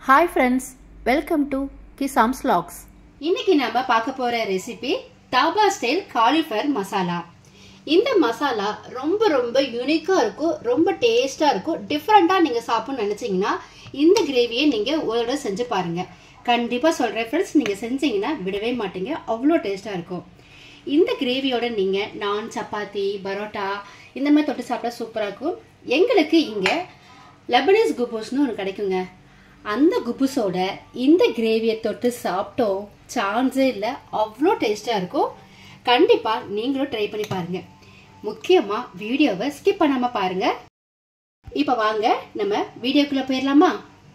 hi friends welcome to கிசாம்ஸ் லாக்ஸ் இன்னைக்கு நம்ம பார்க்க போற recipe dhaba style cauliflower masala இந்த மசாலா ரொம்ப ரொம்ப யூனிக்காக இருக்கும் ரொம்ப டேஸ்டாக இருக்கும் டிஃப்ரெண்ட்டாக நீங்கள் சாப்பிட்ணும்னு நினச்சிங்கன்னா இந்த கிரேவியை நீங்கள் ஒரு தடவை செஞ்சு பாருங்கள் கண்டிப்பாக சொல்கிறேன் ஃப்ரெண்ட்ஸ் நீங்கள் செஞ்சீங்கன்னா விடவே மாட்டீங்க அவ்வளோ டேஸ்ட்டாக இருக்கும் இந்த கிரேவியோட நீங்கள் நான் சப்பாத்தி பரோட்டா இந்த மாதிரி தொட்டு சாப்பிட்டா சூப்பராக இருக்கும் எங்களுக்கு இங்கே லெபனீஸ் குபூஸ்னு ஒன்று கிடைக்குங்க அந்த குபுஸோட இந்த கிரேவியை தொட்டு சாப்பிட்டோம் சான்ஸே இல்லை அவ்வளோ டேஸ்ட்டாக இருக்கும் கண்டிப்பாக நீங்களும் ட்ரை பண்ணி பாருங்கள் முக்கியமாக வீடியோவை ஸ்கிப் பண்ணாமல் பாருங்கள் இப்போ வாங்க நம்ம வீடியோக்குள்ளே போயிடலாமா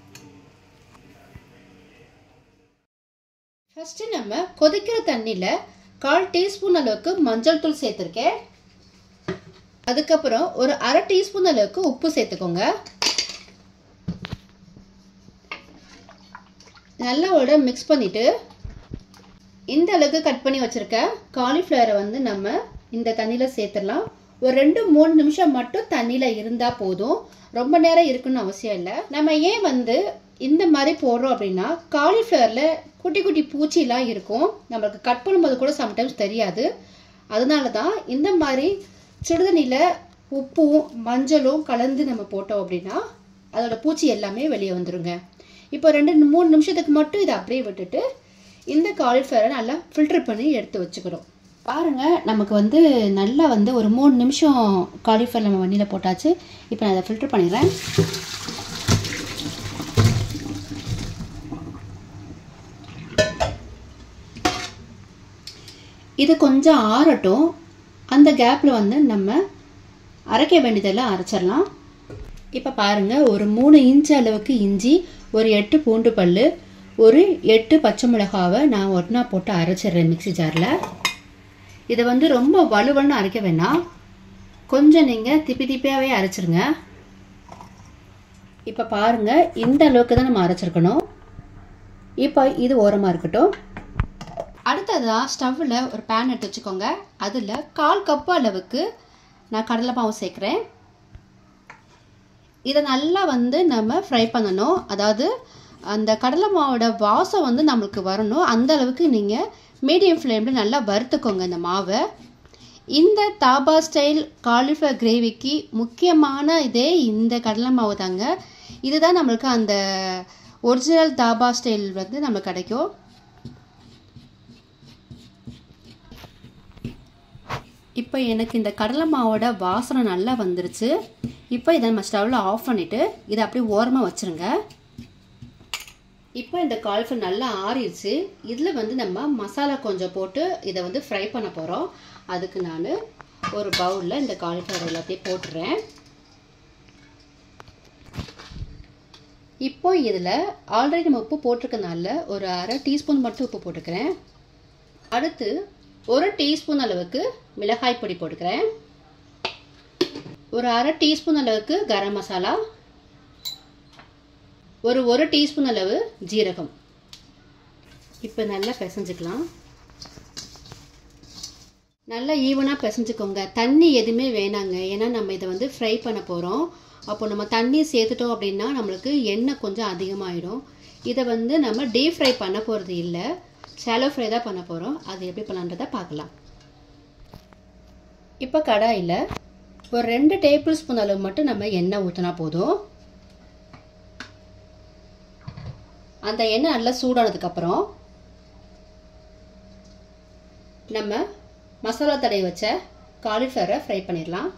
ஃபஸ்ட்டு நம்ம கொதிக்கிற தண்ணியில் கால் டீஸ்பூன் அளவுக்கு மஞ்சள் தூள் சேர்த்துருக்கேன் அதுக்கப்புறம் ஒரு அரை டீஸ்பூன் அளவுக்கு உப்பு சேர்த்துக்கோங்க நல்லா ஒரு மிக்ஸ் பண்ணிவிட்டு இந்த அளவுக்கு கட் பண்ணி வச்சுருக்க காலிஃப்ளவரை வந்து நம்ம இந்த தண்ணியில் சேர்த்துடலாம் ஒரு ரெண்டு மூணு நிமிஷம் மட்டும் தண்ணியில் இருந்தால் போதும் ரொம்ப நேரம் இருக்குன்னு அவசியம் இல்லை நம்ம ஏன் வந்து இந்த மாதிரி போடுறோம் அப்படின்னா காலிஃப்ளவரில் குட்டி குட்டி பூச்சிலாம் இருக்கும் நம்மளுக்கு கட் பண்ணும்போது கூட சம்டைம்ஸ் தெரியாது அதனால தான் இந்த மாதிரி சுடுதண்ணியில் உப்பும் மஞ்சளும் கலந்து நம்ம போட்டோம் அப்படின்னா அதோட பூச்சி எல்லாமே வெளியே வந்துருங்க இப்போ ரெண்டு மூணு நிமிஷத்துக்கு மட்டும் இதை அப்படியே விட்டுட்டு இந்த காலிஃப்ளவரை நல்லா ஃபில்டர் பண்ணி எடுத்து வச்சுக்கிறோம் பாருங்கள் நமக்கு வந்து நல்லா வந்து ஒரு மூணு நிமிஷம் காலிஃப்ளவர் நம்ம வண்டியில் போட்டாச்சு இப்போ நான் அதை ஃபில்டர் பண்ணிடுறேன் இது கொஞ்சம் ஆறட்டும் அந்த கேப்பில் வந்து நம்ம அரைக்க வேண்டியதெல்லாம் அரைச்சிடலாம் இப்போ பாருங்கள் ஒரு மூணு இன்ச் அளவுக்கு இஞ்சி ஒரு எட்டு பூண்டு பல் ஒரு எட்டு பச்சை மிளகாவை நான் ஒன்றா போட்டு அரைச்சிடுறேன் மிக்சி ஜாரில் இதை வந்து ரொம்ப வலுவன்னு அரைக்க வேணாம் கொஞ்சம் நீங்கள் திப்பி திப்பியாகவே அரைச்சிருங்க இப்போ பாருங்கள் இந்த அளவுக்கு தான் நம்ம அரைச்சிருக்கணும் இப்போ இது ஓரமாக இருக்கட்டும் அடுத்ததாக ஸ்டவ்வில் ஒரு பேன் எடுத்து வச்சுக்கோங்க அதில் கால் கப்பு அளவுக்கு நான் கடலை மாவு சேர்க்குறேன் இதை நல்லா வந்து நம்ம ஃப்ரை பண்ணணும் அதாவது அந்த கடலை மாவோட வாசம் வந்து நம்மளுக்கு வரணும் அந்த அளவுக்கு நீங்கள் மீடியம் ஃப்ளேமில் நல்லா வறுத்துக்கோங்க இந்த மாவை இந்த தாபா ஸ்டைல் காலிஃப்ளவர் கிரேவிக்கு முக்கியமான இதே இந்த கடலை மாவு தாங்க இதுதான் நம்மளுக்கு அந்த ஒரிஜினல் தாபா ஸ்டைல் வந்து நம்மளுக்கு கிடைக்கும் இப்போ எனக்கு இந்த கடலை மாவோட வாசனை நல்லா வந்துருச்சு இப்போ இதை நம்ம ஸ்டவ்வில் ஆஃப் பண்ணிவிட்டு இதை அப்படியே ஓரமாக வச்சுருங்க இப்போ இந்த கால்ஃபர் நல்லா ஆறிடுச்சு இதில் வந்து நம்ம மசாலா கொஞ்சம் போட்டு இதை வந்து ஃப்ரை பண்ண போகிறோம் அதுக்கு நான் ஒரு பவுலில் இந்த காலிஃப்ளவர் எல்லாத்தையும் போட்டுறேன் இப்போ இதில் ஆல்ரெடி நம்ம உப்பு போட்டிருக்கனால ஒரு அரை டீஸ்பூன் மட்டும் உப்பு போட்டுக்கிறேன் அடுத்து ஒரு டீஸ்பூன் அளவுக்கு மிளகாய் பொடி போட்டுக்கிறேன் ஒரு அரை டீஸ்பூன் அளவுக்கு கரம் மசாலா ஒரு ஒரு டீஸ்பூன் அளவு ஜீரகம் இப்போ நல்லா பிசைஞ்சுக்கலாம் நல்லா ஈவனாக பிசைஞ்சுக்கோங்க தண்ணி எதுவுமே வேணாங்க ஏன்னா நம்ம இதை வந்து ஃப்ரை பண்ண போகிறோம் அப்போ நம்ம தண்ணி சேர்த்துட்டோம் அப்படின்னா நம்மளுக்கு எண்ணெய் கொஞ்சம் அதிகமாகிடும் இதை வந்து நம்ம டீப் ஃப்ரை பண்ண போகிறது இல்லை ஷாலோ ஃப்ரை தான் பண்ண போகிறோம் அது எப்படி பண்ணலான்றதை பார்க்கலாம் இப்போ கடாயில் ஒரு ரெண்டு டேபிள் ஸ்பூன் அளவு மட்டும் நம்ம எண்ணெய் ஊற்றினா போதும் அந்த எண்ணெய் நல்லா சூடானதுக்கப்புறம் நம்ம மசாலா தடவை வச்ச காலிஃப்ளவரை ஃப்ரை பண்ணிடலாம்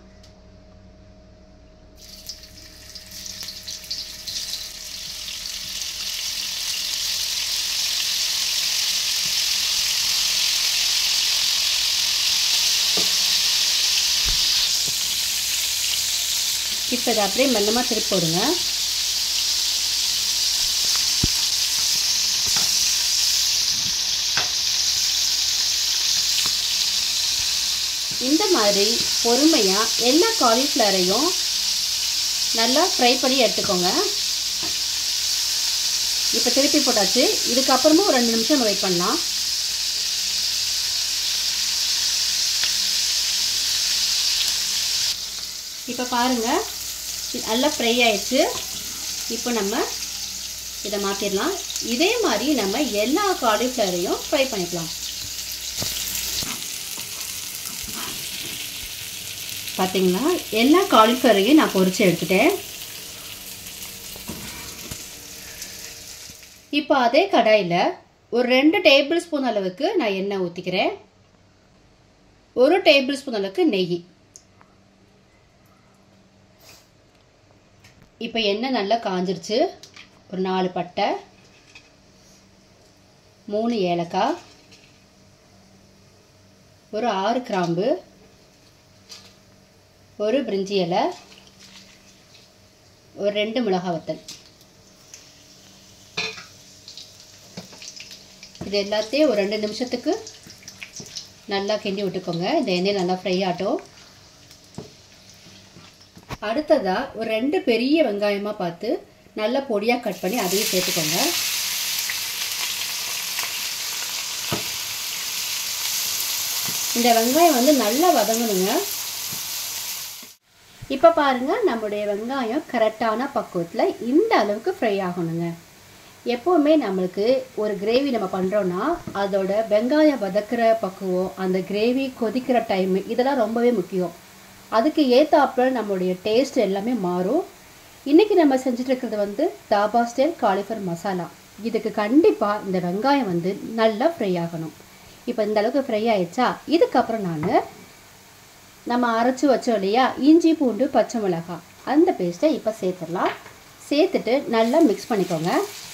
இப்போ இதை அப்படியே மெல்லமாக திருப்பி போடுங்க இந்த மாதிரி பொறுமையாக எல்லா காலிஃப்ளவரையும் நல்லா ஃப்ரை பண்ணி எடுத்துக்கோங்க இப்போ திருப்பி போட்டாச்சு இதுக்கப்புறமும் ஒரு ரெண்டு நிமிஷம் நம்ம வெயிட் பண்ணலாம் இப்போ பாருங்கள் நல்லா ஃப்ரை ஆயிடுச்சு இப்போ நம்ம இதை மாற்றிடலாம் இதே மாதிரி நம்ம எல்லா காலிஃப்ளவரையும் ஃப்ரை பண்ணிக்கலாம் பார்த்தீங்களா எல்லா காலிஃப்ளவரையும் நான் பொரிச்சு எடுத்துட்டேன் இப்போ அதே கடாயில் ஒரு ரெண்டு டேபிள் ஸ்பூன் அளவுக்கு நான் எண்ணெய் ஊற்றிக்கிறேன் ஒரு டேபிள் ஸ்பூன் அளவுக்கு நெய் இப்போ எண்ணெய் நல்லா காஞ்சிருச்சு ஒரு நாலு பட்டை மூணு ஏலக்காய் ஒரு ஆறு கிராம்பு ஒரு பிரிஞ்சி இலை ஒரு ரெண்டு மிளகாய் வத்தல் இது எல்லாத்தையும் ஒரு ரெண்டு நிமிஷத்துக்கு நல்லா கிண்டி விட்டுக்கோங்க இந்த எண்ணெய் நல்லா ஃப்ரை ஆகட்டும் அடுத்ததாக ஒரு ரெண்டு பெரிய வெங்காயமாக பார்த்து நல்லா பொடியாக கட் பண்ணி அதையும் சேர்த்துக்கோங்க இந்த வெங்காயம் வந்து நல்லா வதங்கணுங்க இப்போ பாருங்கள் நம்முடைய வெங்காயம் கரெக்டான பக்குவத்தில் இந்த அளவுக்கு ஃப்ரை ஆகணுங்க எப்போவுமே நம்மளுக்கு ஒரு கிரேவி நம்ம பண்ணுறோன்னா அதோட வெங்காயம் வதக்கிற பக்குவம் அந்த கிரேவி கொதிக்கிற டைம் இதெல்லாம் ரொம்பவே முக்கியம் அதுக்கு ஏற்றாப்புல நம்மளுடைய டேஸ்ட் எல்லாமே மாறும் இன்றைக்கி நம்ம செஞ்சுட்டு இருக்கிறது வந்து தாபா ஸ்டைல் காலிஃபர் மசாலா இதுக்கு கண்டிப்பாக இந்த வெங்காயம் வந்து நல்லா ஃப்ரை ஆகணும் இப்போ இந்த அளவுக்கு ஃப்ரை ஆயிடுச்சா இதுக்கப்புறம் நான் நம்ம அரைச்சி வச்சோம் இல்லையா இஞ்சி பூண்டு பச்சை மிளகாய் அந்த பேஸ்ட்டை இப்போ சேர்த்துடலாம் சேர்த்துட்டு நல்லா மிக்ஸ் பண்ணிக்கோங்க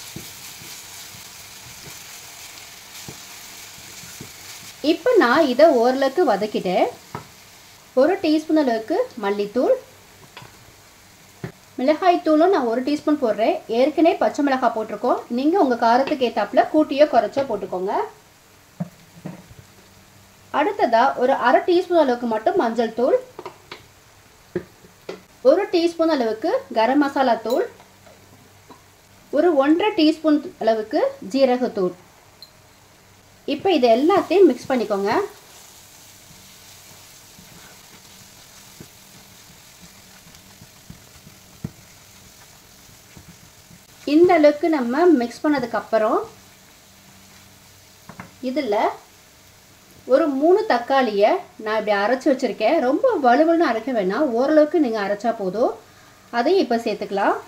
இப்போ நான் இதை ஓரளவுக்கு வதக்கிட்டேன் ஒரு டீஸ்பூன் அளவுக்கு மல்லித்தூள் மிளகாய் தூளும் நான் ஒரு டீஸ்பூன் போடுறேன் ஏற்கனவே பச்சை மிளகாய் போட்டிருக்கோம் நீங்கள் உங்கள் காரத்துக்கு ஏற்றாப்புல கூட்டியோ குறைச்சோ போட்டுக்கோங்க அடுத்ததாக ஒரு அரை டீஸ்பூன் அளவுக்கு மட்டும் மஞ்சள் தூள் ஒரு டீஸ்பூன் அளவுக்கு கரம் மசாலா தூள் ஒரு ஒன்றரை டீஸ்பூன் அளவுக்கு ஜீரகத்தூள் இப்போ இது எல்லாத்தையும் மிக்ஸ் பண்ணிக்கோங்க இந்த அளவுக்கு நம்ம மிக்ஸ் பண்ணதுக்கப்புறம் இதில் ஒரு மூணு தக்காளியை நான் இப்படி அரைச்சி வச்சுருக்கேன் ரொம்ப வலுவலுன்னு அரைக்க வேணாம் ஓரளவுக்கு நீங்கள் அரைச்சா போதும் அதையும் இப்போ சேர்த்துக்கலாம்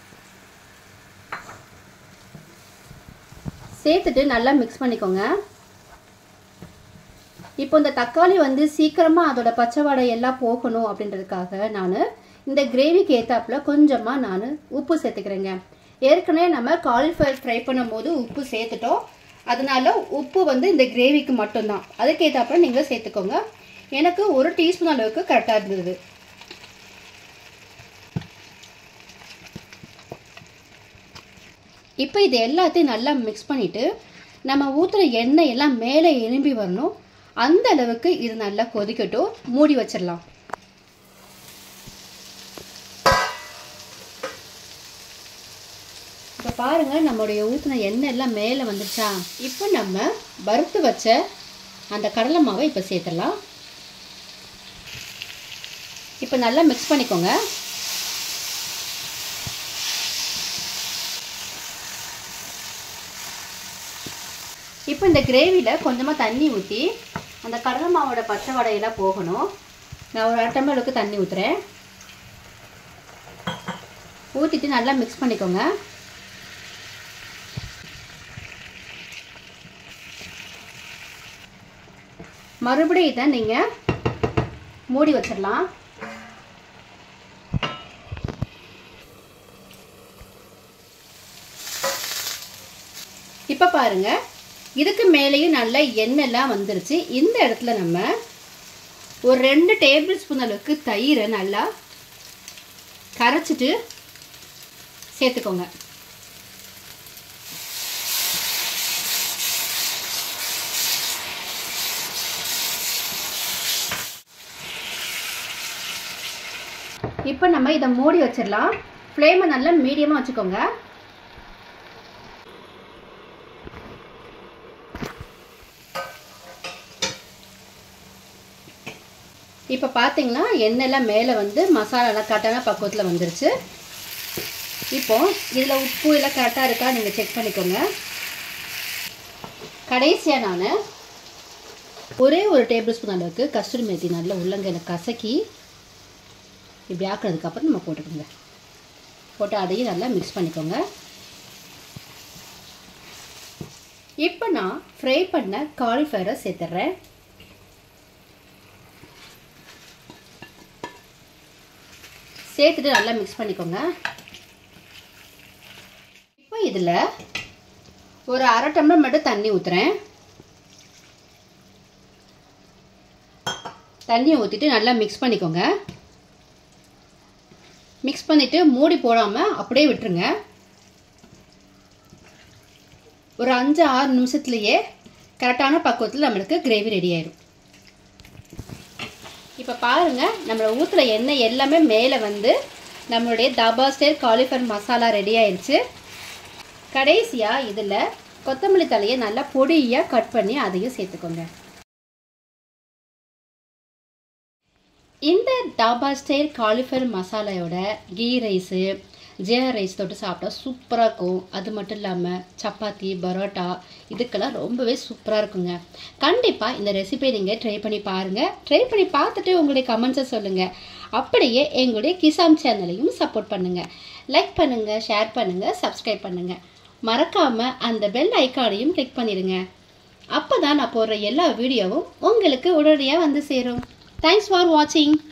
சேர்த்துட்டு நல்லா மிக்ஸ் பண்ணிக்கோங்க இப்போ இந்த தக்காளி வந்து சீக்கிரமாக அதோட பச்சை வாடை எல்லாம் போகணும் அப்படின்றதுக்காக நான் இந்த கிரேவிக்கு ஏற்றாப்புல கொஞ்சமாக நான் உப்பு சேர்த்துக்கிறேங்க ஏற்கனவே நம்ம காலிஃப்ளவர் ஃப்ரை பண்ணும்போது உப்பு சேர்த்துட்டோம் அதனால உப்பு வந்து இந்த கிரேவிக்கு மட்டும்தான் அதுக்கேற்றாப்புல நீங்கள் சேர்த்துக்கோங்க எனக்கு ஒரு டீஸ்பூன் அளவுக்கு கரெக்டாக இருந்தது இப்போ இது எல்லாத்தையும் நல்லா மிக்ஸ் பண்ணிவிட்டு நம்ம ஊற்றுற எண்ணெய் எல்லாம் மேலே எலும்பி வரணும் அந்த அளவுக்கு இது நல்லா கொதிக்கட்டும் மூடி வச்சிடலாம் இப்போ பாருங்கள் நம்மளுடைய ஊற்றின எண்ணெய் எல்லாம் மேலே வந்துருச்சா இப்போ நம்ம வறுத்து வச்ச அந்த கடலை மாவை இப்போ சேர்த்துடலாம் இப்போ நல்லா மிக்ஸ் பண்ணிக்கோங்க இப்போ இந்த கிரேவியில் கொஞ்சமாக தண்ணி ஊற்றி அந்த கடலை மாவோட பச்சை வடையெல்லாம் போகணும் நான் ஒரு அரை டம்ளருக்கு தண்ணி ஊற்றுறேன் ஊற்றிட்டு நல்லா மிக்ஸ் பண்ணிக்கோங்க மறுபடியும் இதை நீங்கள் மூடி வச்சிடலாம் இப்போ பாருங்க இதுக்கு மேலேயும் நல்ல எண்ணெய்லாம் வந்துருச்சு இந்த இடத்துல நம்ம ஒரு ரெண்டு டேபிள் ஸ்பூன் அளவுக்கு தயிரை நல்லா கரைச்சிட்டு சேர்த்துக்கோங்க இப்போ நம்ம இதை மூடி வச்சிடலாம் ஃப்ளேமை நல்லா மீடியமாக வச்சுக்கோங்க இப்போ பார்த்தீங்கன்னா எண்ணெய்லாம் மேலே வந்து மசாலாலாம் கட்டான பக்குவத்தில் வந்துருச்சு இப்போ இதில் உப்பு எல்லாம் கரெக்டாக இருக்கா நீங்கள் செக் பண்ணிக்கோங்க கடைசியாக நான் ஒரே ஒரு டேபிள் ஸ்பூன் அளவுக்கு கஸ்தூரி மேத்தி நல்லா உள்ளங்கையில் கசக்கி இப்படி ஆக்குனதுக்கப்புறம் நம்ம போட்டுக்கோங்க போட்டு அதையும் நல்லா மிக்ஸ் பண்ணிக்கோங்க இப்போ நான் ஃப்ரை பண்ண காலிஃப்ளவரை சேர்த்துட்றேன் சேர்த்துட்டு நல்லா மிக்ஸ் பண்ணிக்கோங்க இப்போ இதில் ஒரு அரை டம்ளர் மட்டும் தண்ணி ஊற்றுறேன் தண்ணியை ஊற்றிட்டு நல்லா மிக்ஸ் பண்ணிக்கோங்க மிக்ஸ் பண்ணிவிட்டு மூடி போடாமல் அப்படியே விட்டுருங்க ஒரு அஞ்சு ஆறு நிமிஷத்துலேயே கரெக்டான பக்குவத்தில் நம்மளுக்கு கிரேவி ரெடி ஆயிடும் இப்போ பாருங்கள் நம்மளை ஊற்றுற எண்ணெய் எல்லாமே மேலே வந்து நம்மளுடைய dhaba style cauliflower masala ready ஆயிடுச்சு கடைசியாக இதில் கொத்தமல்லி தலையை நல்லா பொடியாக கட் பண்ணி அதையும் சேர்த்துக்கோங்க இந்த டாபா ஸ்டைல் காலிஃபர் மசாலையோட கீ ரைஸு ஜியா ரைஸ் தொட்டு சாப்பிட்டா சூப்பராக இருக்கும் அது மட்டும் இல்லாமல் சப்பாத்தி பரோட்டா இதுக்கெல்லாம் ரொம்பவே சூப்பராக இருக்குங்க கண்டிப்பாக இந்த ரெசிபியை நீங்கள் ட்ரை பண்ணி பாருங்கள் ட்ரை பண்ணி பார்த்துட்டு உங்களுடைய கமெண்ட்ஸை சொல்லுங்கள் அப்படியே எங்களுடைய கிசாம் சேனலையும் சப்போர்ட் பண்ணுங்கள் லைக் பண்ணுங்கள் ஷேர் பண்ணுங்கள் சப்ஸ்கிரைப் பண்ணுங்கள் மறக்காமல் அந்த பெல் ஐக்கானையும் கிளிக் பண்ணிடுங்க அப்போ தான் நான் போடுற எல்லா வீடியோவும் உங்களுக்கு உடனடியாக வந்து சேரும் தேங்க்ஸ் ஃபார் வாட்சிங்